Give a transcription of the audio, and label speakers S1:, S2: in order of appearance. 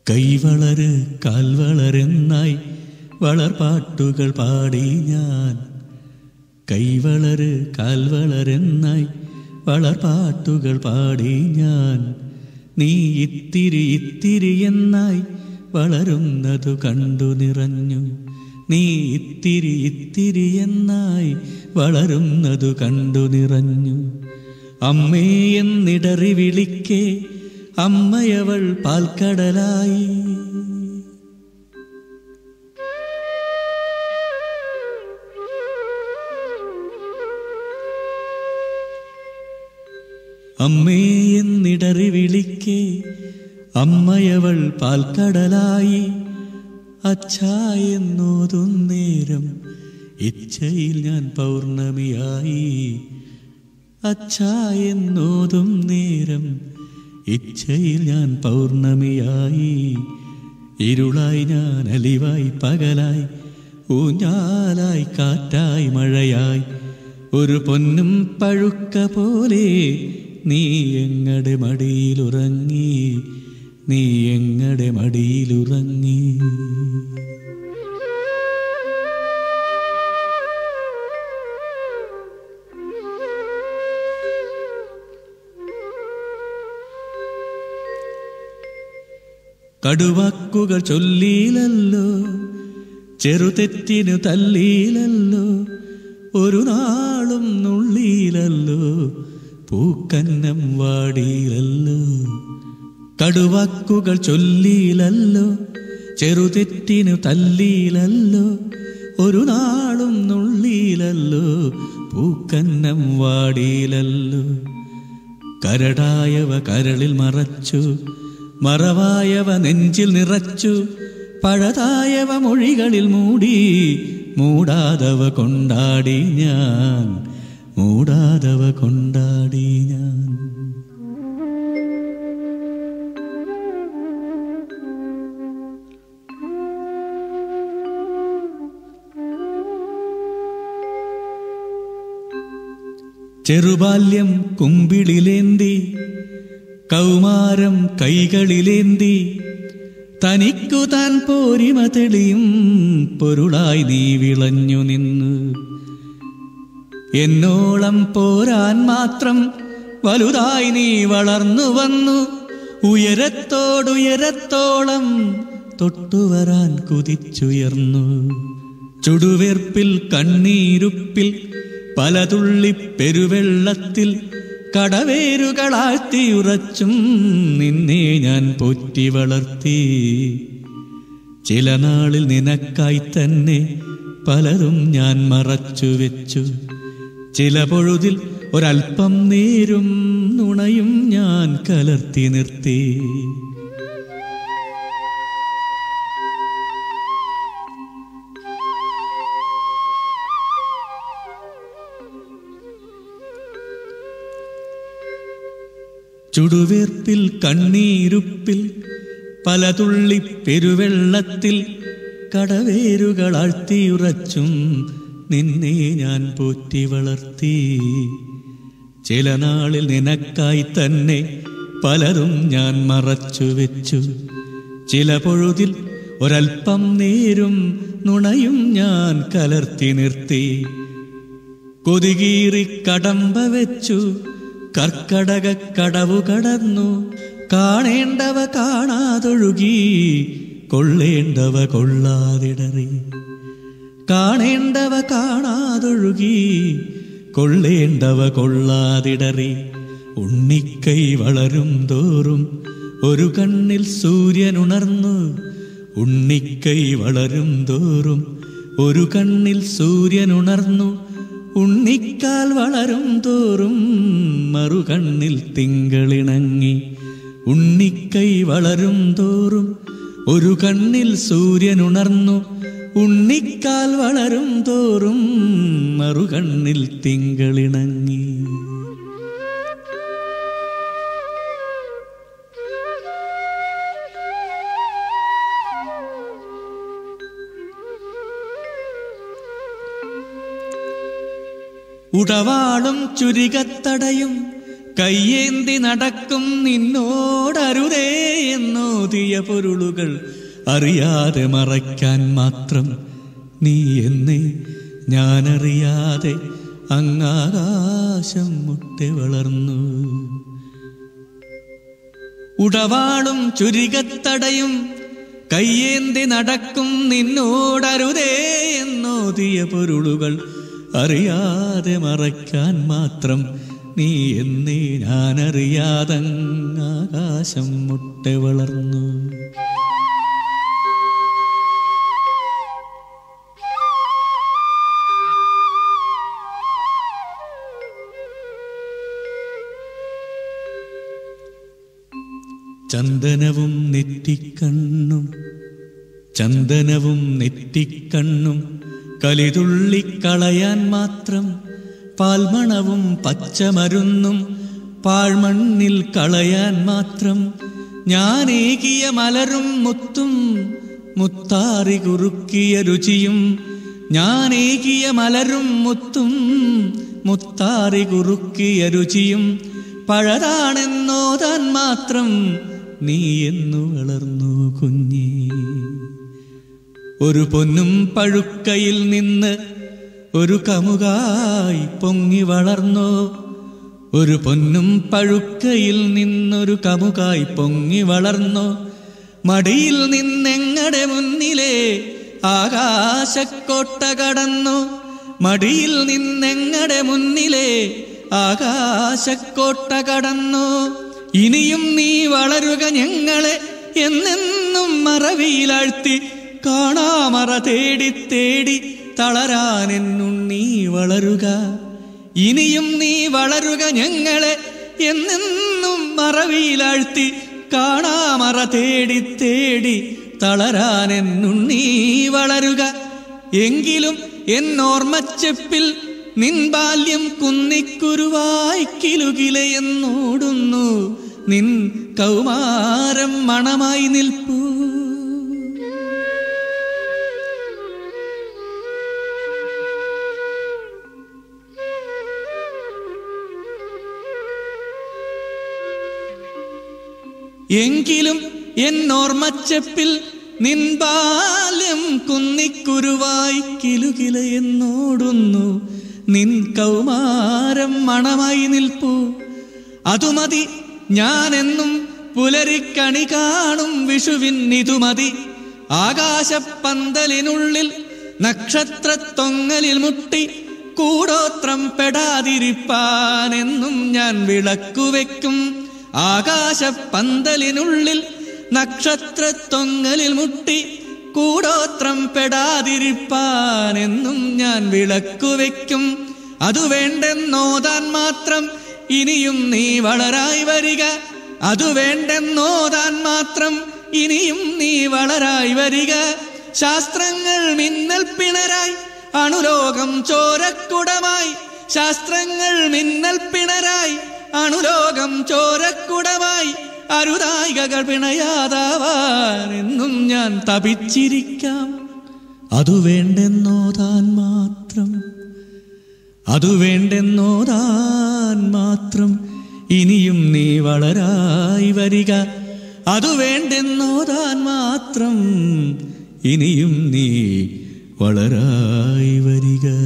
S1: കൈവളര് കാൽവളരെന്നായി വളർപാട്ടുകൾ പാടി ഞാൻ കൈവളര് കാൽവളരെന്നായി വളർപാട്ടുകൾ പാടി ഞാൻ നീ ഇത്തിരി ഇത്തിരി എന്നായി വളരുന്നതു കണ്ടു നിറഞ്ഞു നീ ഇത്തിരി ഇത്തിരി എന്നായി വളരുന്നതു കണ്ടു നിറഞ്ഞു അമ്മേ എന്നിടറി വിളിക്കേ അമ്മയവൾ പാൽക്കടലായി അമ്മേ എന്നിടറി വിളിക്കേ അമ്മയവൾ പാൽക്കടലായി അച്ഛാ എന്നോതും നേരം ഇച്ഛയിൽ ഞാൻ പൗർണമിയായി അച്ഛാ എന്നോതും നേരം ഇച്ഛയിൽ ഞാൻ പൗർണമിയായി ഇരുളായി ഞാൻ അലിവായി പകലായി ഊഞ്ഞാലായി കാറ്റായി മഴയായി ഒരു പൊന്നും പഴുക്ക പോലെ നീ എങ്ങടെ മടിയിലുറങ്ങി നീ എങ്ങടെ മടിയിലുറങ്ങി കടുവാക്കുകൾ ചൊല്ലിയിലല്ലോ ചെറുതെറ്റിനു തല്ലിയിലല്ലോ ഒരു നാളും നുള്ളിയിലല്ലോ പൂക്കന്നം വാടിയിലല്ലോ കടുവാക്കുകൾ ചൊല്ലിയിലല്ലോ ചെറുതെറ്റിനു തല്ലിയിലല്ലോ ഒരു നാളും നുള്ളിയിലല്ലോ പൂക്കന്നം വാടിയിലല്ലോ കരടായവ കരളിൽ മറച്ചു മറവായവ നെഞ്ചിൽ നിറച്ചു പഴതായവ മൊഴികളിൽ മൂടി മൂടാതവ കൊണ്ടാടി ഞാൻ മൂടാതവ കൊണ്ടാടി ഞാൻ ചെറുബാല്യം കുമ്പിളിലേന്തി കൗമാരം കൈകളിലേന്തി തനിക്കു താൻ പോരിമ തെളിയും പൊരുളായി നീ വിളഞ്ഞു നിന്ന് എന്നോളം പോരാൻ മാത്രം വലുതായി നീ വളർന്നു വന്നു ഉയരത്തോടുയരത്തോളം തൊട്ടുവരാൻ കുതിച്ചുയർന്നു ചുടുവീർപ്പിൽ കണ്ണീരുപ്പിൽ പലതുള്ളി പെരുവെള്ളത്തിൽ കടവേരുകളാഴ്ത്തിയുറച്ചും നിന്നെ ഞാൻ പോറ്റി വളർത്തി ചില നാളിൽ നിനക്കായി തന്നെ പലതും ഞാൻ മറച്ചു വെച്ചു ചില പൊഴുതിൽ ഒരൽപ്പം നേരും നുണയും ഞാൻ കലർത്തി നിർത്തി ചുടുവീർപ്പിൽ കണ്ണീരുപ്പിൽ പലതുള്ളി പെരുവെള്ളത്തിൽ കടവേരുകളാഴ്ത്തിയുറച്ചും നിന്നെ ഞാൻ പോറ്റി വളർത്തി ചില നാളിൽ നിനക്കായി തന്നെ പലതും ഞാൻ മറച്ചു വെച്ചു ചില പൊഴുതിൽ ഒരൽപ്പം നേരും നുണയും ഞാൻ കലർത്തി നിർത്തി കൊതികീറി കടമ്പ വെച്ചു കർക്കടക കടവു കടന്നു കാണേണ്ടവ കാണാതൊഴുകി കൊള്ളേണ്ടവ കൊള്ളാതിടറി കാണേണ്ടവ കാണാതൊഴുകി കൊള്ളേണ്ടവ കൊള്ളാതിടറി ഉണ്ണിക്കൈ വളരും തോറും ഒരു കണ്ണിൽ സൂര്യൻ ഉണർന്നു ഉണ്ണിക്കൈ വളരും തോറും ഒരു കണ്ണിൽ സൂര്യൻ ഉണർന്നു ഉണ്ണിക്കാൽ വളരും തോറും മറുകണ്ണിൽ തിങ്കളിണങ്ങി ഉണ്ണിക്കൈ വളരും തോറും ഒരു കണ്ണിൽ സൂര്യൻ ഉണർന്നു ഉണ്ണിക്കാൽ വളരും തോറും മറുകണ്ണിൽ തിങ്കളിണങ്ങി ഉടവാളും ചുരികത്തടയും കയ്യേന്തി നടക്കും നിന്നോടരുതേ എന്നോതി എന്നോതിയ പൊരുളുകൾ അറിയാതെ മറയ്ക്കാൻ മാത്രം നീ എന്നെ ഞാനറിയാതെ അങ്ങാകാശം മുട്ടെ വളർന്നു ഉടവാളും ചുരികത്തടയും കയ്യേന്തി നടക്കും നിന്നോടരുതേ എന്നോതിയ പൊരുളുകൾ അറിയാതെ മറയ്ക്കാൻ മാത്രം നീ എന്നേ ഞാനറിയാതെ ആകാശം മുട്ടെ വളർന്നു ചന്ദനവും നെറ്റിക്കണ്ണും ചന്ദനവും നെറ്റിക്കണ്ണും കലിതുള്ളിക്കളയാൻ മാത്രം പാൽമണവും പച്ചമരുന്നും പാഴ്മണ്ണിൽ കളയാൻ മാത്രം ഞാനേകിയ മലരും മുത്തും മുത്താറി കുറുക്കിയ രുചിയും ഞാനേകിയ മലരും മുത്തും മുത്താറി കുറുക്കിയ രുചിയും പഴതാണെന്നോതാൻ മാത്രം നീ എന്നു വളർന്നു കുഞ്ഞേ ഒരു പൊന്നും പഴുക്കയിൽ നിന്ന് ഒരു കമുകായി പൊങ്ങി വളർന്നോ ഒരു പൊന്നും പഴുക്കയിൽ നിന്നൊരു കമുകായി പൊങ്ങി വളർന്നോ മടിയിൽ നിന്നെങ്ങടെ മുന്നിലെ ആകാശക്കോട്ട കടന്നു മടിയിൽ നിന്നെങ്ങടെ മുന്നിലെ ആകാശക്കോട്ട കടന്നു ഇനിയും നീ വളരുക ഞങ്ങളെ എന്നെന്നും മറവിയിലാഴ്ത്തി കാണാമറ തേടി തേടി തളരാനെന്നുണ്ണീ വളരുക ഇനിയും നീ വളരുക ഞങ്ങളെ എന്നെന്നും മറവിയിലാഴ്ത്തി കാണാമറ തേടി തേടി തളരാനെന്നുണ്ണീ വളരുക എങ്കിലും എന്നോർമ്മച്ചെപ്പിൽ നിൻ ബാല്യം കുന്നിക്കുരുവായി കിലുകിലെ എന്നോടുന്നു നിൻ കൗമാരം മണമായി നിൽപ്പൂ എങ്കിലും എന്നോർമ്മച്ചപ്പിൽ നിൻ ബാല്യം കുന്നിക്കുരുവായി കിലുകില എന്നോടുന്നു നിൻ കൗമാരം മണമായി നിൽപ്പൂ അതുമതി ഞാനെന്നും പുലരിക്കണി കാണും വിഷുവിൻ ഇതുമതി ആകാശപ്പന്തലിനുള്ളിൽ നക്ഷത്രത്തൊങ്ങലിൽ മുട്ടി കൂടോത്രം പെടാതിരിപ്പാനെന്നും ഞാൻ വിളക്കുവെക്കും ആകാശപ്പന്തലിനുള്ളിൽ നക്ഷത്രത്തൊങ്ങലിൽ മുട്ടി കൂടോത്രം പെടാതിരിപ്പാനെന്നും ഞാൻ വിളക്കുവെക്കും അതു വേണ്ടെന്നോതാൻ മാത്രം ഇനിയും നീ വളരായി വരിക അതു വേണ്ടെന്നോതാൻ മാത്രം ഇനിയും നീ വളരായി വരിക ശാസ്ത്രങ്ങൾ മിന്നൽ പിണരായി അണുലോകം ചോരക്കുടമായി ശാസ്ത്രങ്ങൾ മിന്നൽ പിണരായി അണുലോകം ചോരക്കുടമായി അരുതായികകൾ പിണയാതാവാൻ എന്നും ഞാൻ തപിച്ചിരിക്കാം അതു വേണ്ടെന്നോതാൻ മാത്രം അതു വേണ്ടെന്നോതാൻ മാത്രം ഇനിയും നീ വളരായി വരിക അതു വേണ്ടെന്നോതാൻ മാത്രം ഇനിയും നീ വളരായി വരിക